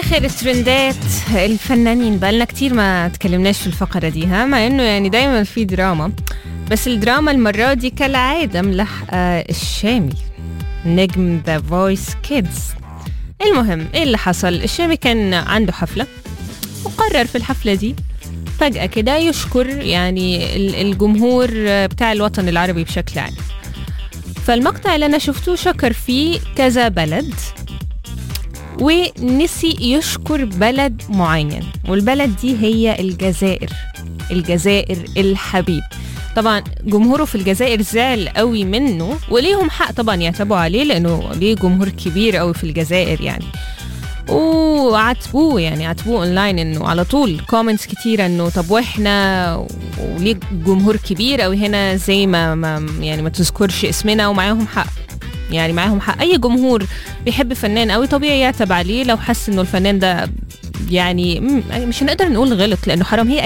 اخر الترندات الفنانين بقالنا كتير ما تكلمناش في الفقره دي ها مع انه يعني دايما في دراما بس الدراما المره دي كالعاده ملحقه الشامي نجم ذا فويس كيدز المهم ايه اللي حصل الشامي كان عنده حفله وقرر في الحفله دي فجأة كده يشكر يعني ال- الجمهور بتاع الوطن العربي بشكل عام فالمقطع اللي أنا شفته شكر فيه كذا بلد ونسي يشكر بلد معين والبلد دي هي الجزائر الجزائر الحبيب طبعا جمهوره في الجزائر زعل قوي منه وليهم حق طبعا يعتبوا عليه لانه ليه جمهور كبير قوي في الجزائر يعني وعاتبوه يعني عاتبوه اونلاين انه على طول كومنتس كتيره انه طب واحنا وليه جمهور كبير قوي هنا زي ما, ما يعني ما تذكرش اسمنا ومعاهم حق يعني معاهم حق اي جمهور بيحب فنان قوي طبيعي يعتب عليه لو حس انه الفنان ده يعني مم، مش هنقدر نقول غلط لانه حرام هي